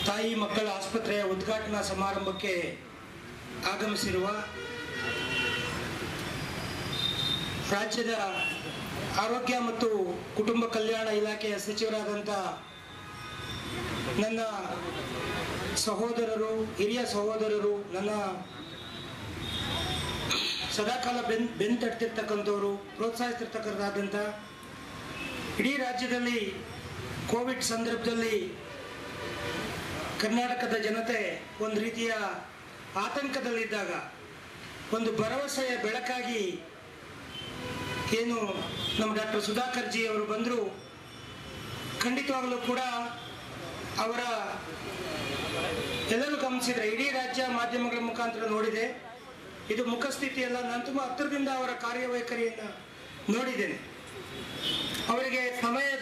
ತಾಯಿ ಮಕ್ಕಳ ಆಸ್ಪತ್ರೆಯ ಉದ್ಘಾಟನಾ ಸಮಾರಂಭಕ್ಕೆ ಆಗಮಿಸಿರುವ ರಾಜ್ಯದ ಆರೋಗ್ಯ ಮತ್ತು ಕುಟುಂಬ ಕಲ್ಯಾಣ ಇಲಾಖೆಯ ಸಚಿವರಾದಂಥ ನನ್ನ ಸಹೋದರರು ಹಿರಿಯ ಸಹೋದರರು ನನ್ನ ಸದಾಕಾಲ ಬೆನ್ ಬೆನ್ ತಟ್ತಿರ್ತಕ್ಕಂಥವ್ರು ಪ್ರೋತ್ಸಾಹಿಸ್ತಿರ್ತಕ್ಕಂಥದ್ದಂಥ ಇಡೀ ರಾಜ್ಯದಲ್ಲಿ ಕೋವಿಡ್ ಸಂದರ್ಭದಲ್ಲಿ ಕರ್ನಾಟಕದ ಜನತೆ ಒಂದು ರೀತಿಯ ಆತಂಕದಲ್ಲಿದ್ದಾಗ ಒಂದು ಭರವಸೆಯ ಬೆಳಕಾಗಿ ಏನು ನಮ್ಮ ಡಾಕ್ಟರ್ ಸುಧಾಕರ್ ಜಿ ಅವರು ಬಂದರು ಖಂಡಿತವಾಗಲೂ ಕೂಡ ಅವರ ಎಲ್ಲರೂ ಗಮನಿಸಿದ್ರೆ ಇಡೀ ರಾಜ್ಯ ಮಾಧ್ಯಮಗಳ ಮುಖಾಂತರ ನೋಡಿದೆ ಇದು ಮುಖಸ್ಥಿತಿಯಲ್ಲ ನಾನು ತುಂಬ ಹತ್ತಿರದಿಂದ ಅವರ ಕಾರ್ಯವೈಖರಿಯನ್ನು ನೋಡಿದ್ದೇನೆ ಅವರಿಗೆ ಸಮಯದ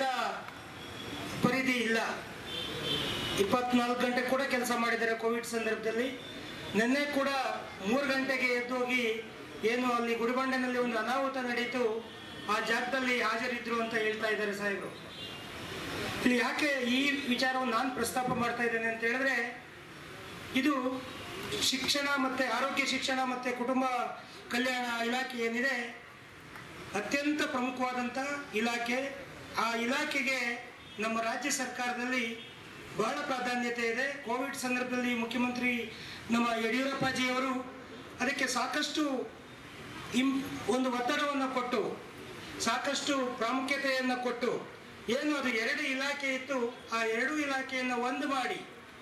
ಪರಿಧಿ ಇಲ್ಲ ಇಪ್ಪತ್ನಾಲ್ಕು ಗಂಟೆ ಕೂಡ ಕೆಲಸ ಮಾಡಿದ್ದಾರೆ ಕೋವಿಡ್ ಸಂದರ್ಭದಲ್ಲಿ ನಿನ್ನೆ ಕೂಡ ಮೂರು ಗಂಟೆಗೆ ಎದ್ದೋಗಿ ಏನು ಅಲ್ಲಿ ಗುಡಿಬಂಡೆನಲ್ಲಿ ಒಂದು ಅನಾಹುತ ನಡೀತು ಆ ಜಾಗದಲ್ಲಿ ಹಾಜರಿದ್ರು ಅಂತ ಹೇಳ್ತಾ ಇದ್ದಾರೆ ಸಾಹೇಬರು ಇಲ್ಲಿ ಯಾಕೆ ಈ ವಿಚಾರವನ್ನು ನಾನು ಪ್ರಸ್ತಾಪ ಮಾಡ್ತಾ ಇದ್ದೇನೆ ಅಂತ ಹೇಳಿದ್ರೆ ಇದು ಶಿಕ್ಷಣ ಮತ್ತು ಆರೋಗ್ಯ ಶಿಕ್ಷಣ ಮತ್ತು ಕುಟುಂಬ ಕಲ್ಯಾಣ ಇಲಾಖೆ ಏನಿದೆ ಅತ್ಯಂತ ಪ್ರಮುಖವಾದಂಥ ಇಲಾಖೆ ಆ ಇಲಾಖೆಗೆ ನಮ್ಮ ರಾಜ್ಯ ಸರ್ಕಾರದಲ್ಲಿ ಬಹಳ ಪ್ರಾಧಾನ್ಯತೆ ಇದೆ ಕೋವಿಡ್ ಸಂದರ್ಭದಲ್ಲಿ ಮುಖ್ಯಮಂತ್ರಿ ನಮ್ಮ ಯಡಿಯೂರಪ್ಪಾಜಿಯವರು ಅದಕ್ಕೆ ಸಾಕಷ್ಟು ಇಂ ಒಂದು ಒತ್ತಡವನ್ನು ಕೊಟ್ಟು ಸಾಕಷ್ಟು ಪ್ರಾಮುಖ್ಯತೆಯನ್ನು ಕೊಟ್ಟು ಏನು ಅದು ಎರಡು ಇಲಾಖೆ ಇತ್ತು ಆ ಎರಡು ಇಲಾಖೆಯನ್ನು ಒಂದು ಮಾಡಿ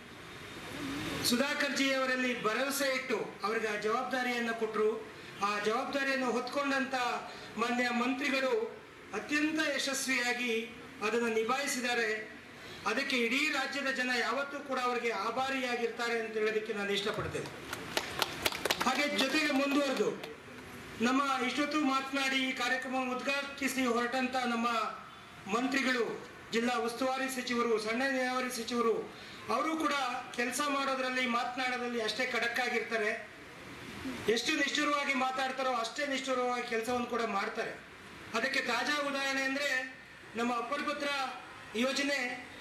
ಸುಧಾಕರ್ ಜಿ ಅವರಲ್ಲಿ ಭರವಸೆ ಇಟ್ಟು ಅವರಿಗೆ ಆ ಜವಾಬ್ದಾರಿಯನ್ನು ಕೊಟ್ಟರು ಆ ಜವಾಬ್ದಾರಿಯನ್ನು ಹೊತ್ಕೊಂಡಂತ ಮಾನ್ಯ ಮಂತ್ರಿಗಳು ಅತ್ಯಂತ ಯಶಸ್ವಿಯಾಗಿ ಅದನ್ನು ನಿಭಾಯಿಸಿದ್ದಾರೆ ಅದಕ್ಕೆ ಇಡೀ ರಾಜ್ಯದ ಜನ ಯಾವತ್ತೂ ಕೂಡ ಅವರಿಗೆ ಆಭಾರಿಯಾಗಿರ್ತಾರೆ ಅಂತ ಹೇಳೋದಕ್ಕೆ ನಾನು ಇಷ್ಟಪಡ್ತೇನೆ ಹಾಗೆ ಜೊತೆಗೆ ಮುಂದುವರೆದು ನಮ್ಮ ಇಷ್ಟೊತ್ತು ಮಾತನಾಡಿ ಈ ಕಾರ್ಯಕ್ರಮ ಉದ್ಘಾಟಿಸಿ ಹೊರಟಂತ ನಮ್ಮ ಮಂತ್ರಿಗಳು ಜಿಲ್ಲಾ ಉಸ್ತುವಾರಿ ಸಚಿವರು ಸಣ್ಣ ನೀರಾವರಿ ಸಚಿವರು ಅವರು ಕೂಡ ಕೆಲಸ ಮಾಡೋದ್ರಲ್ಲಿ ಮಾತನಾಡೋದ್ರಲ್ಲಿ ಅಷ್ಟೇ ಖಡಕ್ಕಾಗಿರ್ತಾರೆ ಎಷ್ಟು ನಿಷ್ಠುರವಾಗಿ ಮಾತಾಡ್ತಾರೋ ಅಷ್ಟೇ ನಿಷ್ಠುರವಾಗಿ ಕೆಲಸವನ್ನು ಕೂಡ ಮಾಡ್ತಾರೆ ಅದಕ್ಕೆ ತಾಜಾ ಉದಾಹರಣೆ ಅಂದರೆ ನಮ್ಮ ಅಪ್ಪರಪುತ್ರ ಯೋಜನೆ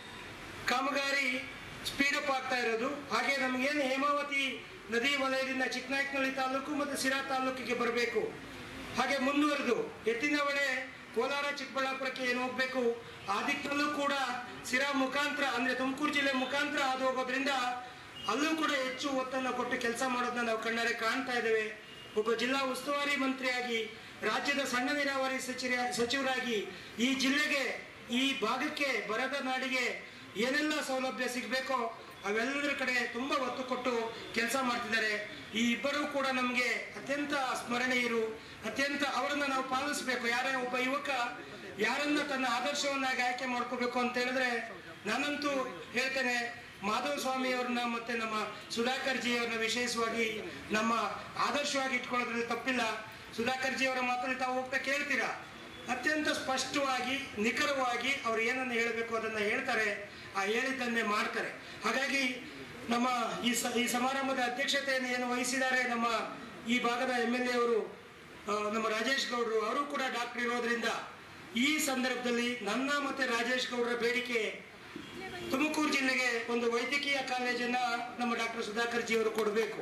ಕಾಮಗಾರಿ ಸ್ಪೀಡಪ್ ಆಗ್ತಾ ಇರೋದು ಹಾಗೆ ನಮಗೇನು ಹೇಮಾವತಿ ನದಿ ವಲಯದಿಂದ ಚಿಕ್ಕನಾಯಕನಹಳ್ಳಿ ತಾಲೂಕು ಮತ್ತು ಸಿರಾ ತಾಲೂಕಿಗೆ ಬರಬೇಕು ಹಾಗೆ ಮುಂದುವರೆದು ಎತ್ತಿನ ಹೊಳೆ ಕೋಲಾರ ಚಿಕ್ಕಬಳ್ಳಾಪುರಕ್ಕೆ ಏನು ಹೋಗಬೇಕು ಆ ದಿಕ್ಕಲ್ಲೂ ಕೂಡ ಸಿರಾ ಮುಖಾಂತರ ಅಂದರೆ ತುಮಕೂರು ಜಿಲ್ಲೆ ಮುಖಾಂತರ ಅದು ಹೋಗೋದ್ರಿಂದ ಅಲ್ಲೂ ಕೂಡ ಹೆಚ್ಚು ಒತ್ತನ್ನು ಕೊಟ್ಟು ಕೆಲಸ ಮಾಡೋದನ್ನ ನಾವು ಕಣ್ಣಾರೆ ಕಾಣ್ತಾ ಇದ್ದೇವೆ ಒಬ್ಬ ಜಿಲ್ಲಾ ಉಸ್ತುವಾರಿ ಮಂತ್ರಿಯಾಗಿ ರಾಜ್ಯದ ಸಣ್ಣ ನೀರಾವರಿ ಸಚಿವ ಸಚಿವರಾಗಿ ಈ ಜಿಲ್ಲೆಗೆ ಈ ಭಾಗಕ್ಕೆ ಬರದ ನಾಡಿಗೆ ಏನೆಲ್ಲ ಸೌಲಭ್ಯ ಸಿಗಬೇಕೋ ಅವೆಲ್ಲದರ ಕಡೆ ತುಂಬ ಒತ್ತು ಕೊಟ್ಟು ಕೆಲಸ ಮಾಡ್ತಿದ್ದಾರೆ ಈ ಇಬ್ಬರೂ ಕೂಡ ನಮಗೆ ಅತ್ಯಂತ ಸ್ಮರಣೀಯರು ಅತ್ಯಂತ ಅವರನ್ನ ನಾವು ಪಾಲಿಸಬೇಕು ಯಾರೇ ಒಬ್ಬ ಯುವಕ ಯಾರನ್ನ ತನ್ನ ಆದರ್ಶವನ್ನಾಗಿ ಆಯ್ಕೆ ಮಾಡ್ಕೋಬೇಕು ಅಂತ ಹೇಳಿದ್ರೆ ನಾನಂತೂ ಹೇಳ್ತೇನೆ ಮಾಧವ ಸ್ವಾಮಿ ಅವ್ರನ್ನ ಮತ್ತೆ ನಮ್ಮ ಸುಧಾಕರ್ ಜಿ ಅವ್ರನ್ನ ವಿಶೇಷವಾಗಿ ನಮ್ಮ ಆದರ್ಶವಾಗಿ ಇಟ್ಕೊಳ್ಳೋದ್ರಲ್ಲಿ ತಪ್ಪಿಲ್ಲ ಸುಧಾಕರ್ ಜಿ ಅವರ ಮಾತಲ್ಲಿ ತಾವು ಹೋಗ್ತಾ ಕೇಳ್ತೀರಾ ಅತ್ಯಂತ ಸ್ಪಷ್ಟವಾಗಿ ನಿಖರವಾಗಿ ಅವ್ರು ಏನನ್ನು ಹೇಳಬೇಕು ಅದನ್ನು ಹೇಳ್ತಾರೆ ಆ ಹೇಳಿದ್ದನ್ನೇ ಮಾಡ್ತಾರೆ ಹಾಗಾಗಿ ನಮ್ಮ ಈ ಸ ಈ ಸಮಾರಂಭದ ಅಧ್ಯಕ್ಷತೆಯನ್ನು ಏನು ವಹಿಸಿದ್ದಾರೆ ನಮ್ಮ ಈ ಭಾಗದ ಎಮ್ ಎಲ್ ಎ ಅವರು ಆ, ನಮ್ಮ ರಾಜೇಶ್ ಗೌಡರು ಅವರು ಕೂಡ ಡಾಕ್ಟರ್ ಇರೋದ್ರಿಂದ ಈ ಸಂದರ್ಭದಲ್ಲಿ ನನ್ನ ಮತ್ತೆ ರಾಜೇಶ್ ಗೌಡರ ಬೇಡಿಕೆ ತುಮಕೂರು ಜಿಲ್ಲೆಗೆ ಒಂದು ವೈದ್ಯಕೀಯ ಕಾಲೇಜನ್ನ ನಮ್ಮ ಡಾಕ್ಟರ್ ಸುಧಾಕರ್ ಜಿ ಅವರು ಕೊಡಬೇಕು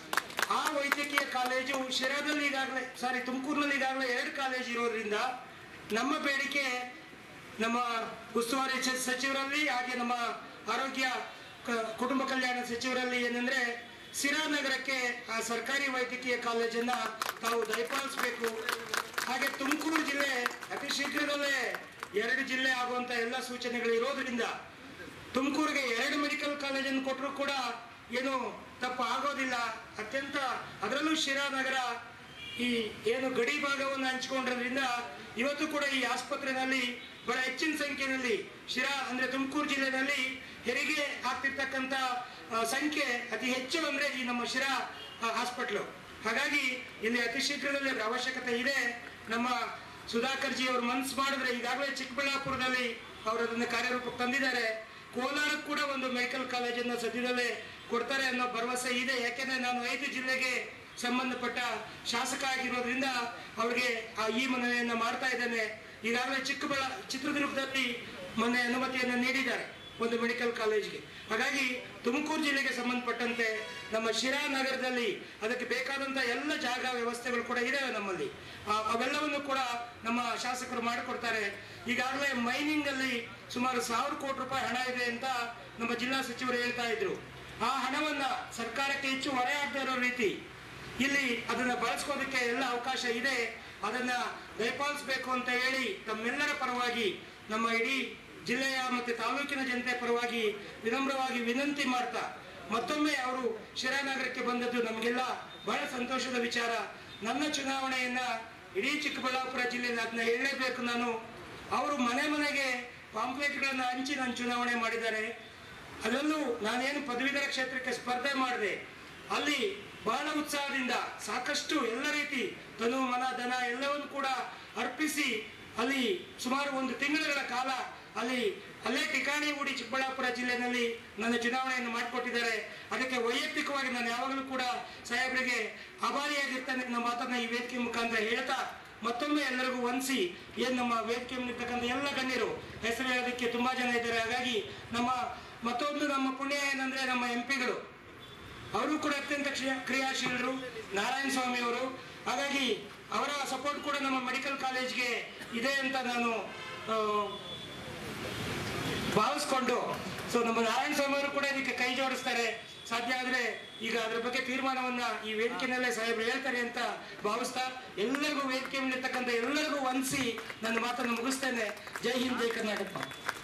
ಆ ವೈದ್ಯಕೀಯ ಕಾಲೇಜು ಶಿರಾದಲ್ಲಿ ಈಗಾಗಲೇ ಸಾರಿ ತುಮಕೂರಿನಲ್ಲಿ ಈಗಾಗಲೇ ಎರಡು ಕಾಲೇಜ್ ಇರೋದ್ರಿಂದ ನಮ್ಮ ಬೇಡಿಕೆ ನಮ್ಮ ಉಸ್ತುವಾರಿ ಸ- ಸಚಿವರಲ್ಲಿ ಹಾಗೆ ನಮ್ಮ ಆರೋಗ್ಯ ಕ- ಕುಟುಂಬ ಕಲ್ಯಾಣ ಸಚಿವರಲ್ಲಿ ಏನಂದ್ರೆ ಸಿರಾ ನಗರಕ್ಕೆ ಆ ಸರ್ಕಾರಿ ವೈದ್ಯಕೀಯ ಕಾಲೇಜನ್ನ ತಾವು ದಯಪಾಲಿಸಬೇಕು ಹಾಗೆ ತುಮಕೂರು ಜಿಲ್ಲೆ ಅತಿ ಶೀಘ್ರದಲ್ಲೇ ಎರಡು ಜಿಲ್ಲೆ ಆಗುವಂತ ಎಲ್ಲ ಸೂಚನೆಗಳು ಇರೋದ್ರಿಂದ ತುಮಕೂರಿಗೆ ಎರಡು ಮೆಡಿಕಲ್ ಕಾಲೇಜನ್ನು ಕೊಟ್ಟರು ಕೂಡ ಏನು ತಪ್ಪು ಆಗೋದಿಲ್ಲ ಅತ್ಯಂತ ಅದರಲ್ಲೂ ಶಿರಾ ನಗರ ಈ ಏನು ಗಡಿ ಭಾಗವನ್ನು ಹಂಚಿಕೊಂಡಿರೋದ್ರಿಂದ ಇವತ್ತು ಕೂಡ ಈ ಆಸ್ಪತ್ರೆಯಲ್ಲಿ ಬಹಳ ಹೆಚ್ಚಿನ ಸಂಖ್ಯೆಯಲ್ಲಿ ಶಿರಾ ಅಂದ್ರೆ ತುಮಕೂರು ಜಿಲ್ಲೆಯಲ್ಲಿ ಹೆರಿಗೆ ಆಗ್ತಿರ್ತಕ್ಕಂಥ ಆ, ಸಂಖ್ಯೆ ಅತಿ ಹೆಚ್ಚು ಅಂದ್ರೆ ಈ ನಮ್ಮ ಶಿರಾ ಹಾಸ್ಪಿಟ್ಲು ಹಾಗಾಗಿ ಇಲ್ಲಿ ಅತಿ ಶೀಘ್ರದಲ್ಲಿ ಅದರ ಅವಶ್ಯಕತೆ ಇದೆ ನಮ್ಮ ಸುಧಾಕರ್ ಜಿ ಅವರು ಮನಸ್ಸು ಮಾಡಿದ್ರೆ ಈಗಾಗಲೇ ಚಿಕ್ಕಬಳ್ಳಾಪುರದಲ್ಲಿ ಅವರು ಅದನ್ನು ಕಾರ್ಯರೂಪಕ್ಕೆ ತಂದಿದ್ದಾರೆ ಕೋಲಾರಕ್ಕೆ ಕೂಡ ಒಂದು ಮೆಡಿಕಲ್ ಕಾಲೇಜನ್ನು ಸದ್ಯದಲ್ಲೇ ಕೊಡ್ತಾರೆ ಅನ್ನೋ ಭರವಸೆ ಇದೆ ಯಾಕೆಂದ್ರೆ ನಾನು ಐದು ಜಿಲ್ಲೆಗೆ ಸಂಬಂಧಪಟ್ಟ ಶಾಸಕ ಆಗಿರೋದ್ರಿಂದ ಅವರಿಗೆ ಆ ಈ ಮನವಿಯನ್ನು ಮಾಡ್ತಾ ಇದ್ದೇನೆ ಈಗಾಗಲೇ ಚಿಕ್ಕಬಳ್ಳಾ ಚಿತ್ರದುರ್ಗದಲ್ಲಿ ಮೊನ್ನೆ ಅನುಮತಿಯನ್ನು ನೀಡಿದ್ದಾರೆ ಒಂದು ಮೆಡಿಕಲ್ ಕಾಲೇಜ್ಗೆ ಹಾಗಾಗಿ ತುಮಕೂರು ಜಿಲ್ಲೆಗೆ ಸಂಬಂಧಪಟ್ಟಂತೆ ನಮ್ಮ ಶಿರಾ ನಗರದಲ್ಲಿ ಅದಕ್ಕೆ ಬೇಕಾದಂಥ ಎಲ್ಲ ಜಾಗ ವ್ಯವಸ್ಥೆಗಳು ಕೂಡ ಇದಾವೆ ನಮ್ಮಲ್ಲಿ ಆ- ಅವೆಲ್ಲವನ್ನು ಕೂಡ ನಮ್ಮ ಶಾಸಕರು ಮಾಡಿಕೊಡ್ತಾರೆ ಈಗಾಗಲೇ ಮೈನಿಂಗ್ ಅಲ್ಲಿ ಸುಮಾರು ಸಾವಿರ ಕೋಟಿ ರೂಪಾಯಿ ಹಣ ಇದೆ ಅಂತ ನಮ್ಮ ಜಿಲ್ಲಾ ಸಚಿವರು ಹೇಳ್ತಾ ಇದ್ರು ಆ ಹಣವನ್ನ ಸರ್ಕಾರಕ್ಕೆ ಹೆಚ್ಚು ಹೊರೆ ಆಗದೆ ಇರೋ ರೀತಿ ಇಲ್ಲಿ ಅದನ್ನ ಬಳಸ್ಕೋದಕ್ಕೆ ಎಲ್ಲ ಅವಕಾಶ ಇದೆ ಅದನ್ನ ದಯಪಾಲಿಸಬೇಕು ಅಂತ ಹೇಳಿ ತಮ್ಮೆಲ್ಲರ ಪರವಾಗಿ ನಮ್ಮ ಇಡೀ ಜಿಲ್ಲೆಯ ಮತ್ತೆ ತಾಲೂಕಿನ ಜನತೆ ಪರವಾಗಿ ವಿನಮ್ರವಾಗಿ ವಿನಂತಿ ಮಾಡ್ತಾ ಮತ್ತೊಮ್ಮೆ ಅವರು ಶಿರಾನಗರಕ್ಕೆ ಬಂದದ್ದು ನಮಗೆಲ್ಲ ಬಹಳ ಸಂತೋಷದ ವಿಚಾರ ನನ್ನ ಚುನಾವಣೆಯನ್ನ ಇಡೀ ಚಿಕ್ಕಬಳ್ಳಾಪುರ ಜಿಲ್ಲೆಯಲ್ಲಿ ಅದನ್ನ ಹೇಳಲೇಬೇಕು ನಾನು ಅವರು ಮನೆ ಮನೆಗೆ ಪಾಂಪ್ಲೆಟ್ಗಳನ್ನ ಹಂಚಿ ನಾನು ಚುನಾವಣೆ ಮಾಡಿದ್ದಾರೆ ಅದರಲ್ಲೂ ನಾನೇನು ಪದವೀಧರ ಕ್ಷೇತ್ರಕ್ಕೆ ಸ್ಪರ್ಧೆ ಮಾಡಿದೆ ಅಲ್ಲಿ ಬಹಳ ಉತ್ಸಾಹದಿಂದ ಸಾಕಷ್ಟು ಎಲ್ಲ ರೀತಿ ತನು ಮನ ಧನ ಎಲ್ಲವನ್ನು ಕೂಡ ಅರ್ಪಿಸಿ ಅಲ್ಲಿ ಸುಮಾರು ಒಂದು ತಿಂಗಳುಗಳ ಕಾಲ ಅಲ್ಲಿ ಅಲ್ಲೇ ಠಿಕಾಣಿ ಹೂಡಿ ಚಿಕ್ಕಬಳ್ಳಾಪುರ ಜಿಲ್ಲೆಯಲ್ಲಿ ನನ್ನ ಚುನಾವಣೆಯನ್ನು ಮಾಡಿಕೊಟ್ಟಿದ್ದಾರೆ ಅದಕ್ಕೆ ವೈಯಕ್ತಿಕವಾಗಿ ನಾನು ಯಾವಾಗಲೂ ಕೂಡ ಸಾಹೇಬರಿಗೆ ಆಭಾರಿಯಾಗಿರ್ತೇನೆ ನಮ್ಮ ಮಾತನ್ನ ಈ ವೇದಿಕೆ ಮುಖಾಂತರ ಹೇಳ್ತಾ ಮತ್ತೊಮ್ಮೆ ಎಲ್ಲರಿಗೂ ವಂದಿಸಿ ಏನ್ ನಮ್ಮ ವೇದಿಕೆ ಇರ್ತಕ್ಕಂಥ ಎಲ್ಲ ಗಣ್ಯರು ಹೆಸರು ಹೇಳೋದಕ್ಕೆ ತುಂಬಾ ಜನ ಇದ್ದಾರೆ ಹಾಗಾಗಿ ನಮ್ಮ ಮತ್ತೊಂದು ನಮ್ಮ ಪುಣ್ಯ ಏನಂದ್ರೆ ನಮ್ಮ ಎಂ ಪಿಗಳು ಅವರು ಕೂಡ ಅತ್ಯಂತ ಕ್ರಿಯಾ- ಕ್ರಿಯಾಶೀಲರು ನಾರಾಯಣ ಸ್ವಾಮಿ ಅವರು ಹಾಗಾಗಿ ಅವರ ಸಪೋರ್ಟ್ ಕೂಡ ನಮ್ಮ ಮೆಡಿಕಲ್ ಕಾಲೇಜ್ಗೆ ಇದೆ ಅಂತ ನಾನು ಆ, ಭಾವಿಸ್ಕೊಂಡು ಸೊ ನಮ್ಮ ನಾರಾಯಣ ಸ್ವಾಮಿ ಅವರು ಕೂಡ ಇದಕ್ಕೆ ಕೈ ಜೋಡಿಸ್ತಾರೆ ಸಾಧ್ಯ ಆದ್ರೆ ಈಗ ಅದ್ರ ಬಗ್ಗೆ ತೀರ್ಮಾನವನ್ನ ಈ ವೇದಿಕೆನಲ್ಲೇ ಸಾಹೇಬರು ಹೇಳ್ತಾರೆ ಅಂತ ಭಾವಿಸ್ತಾ ಎಲ್ಲರಿಗೂ ವೇದಿಕೆ ಮೇಲಿರ್ತಕ್ಕಂಥ ಎಲ್ಲರಿಗೂ ವಂದಿಸಿ ನನ್ನ ಮಾತನ್ನು ಮುಗಿಸ್ತೇನೆ ಜೈ ಹಿಂದ್ ಜೈ ಕರ್ನಾಟಕ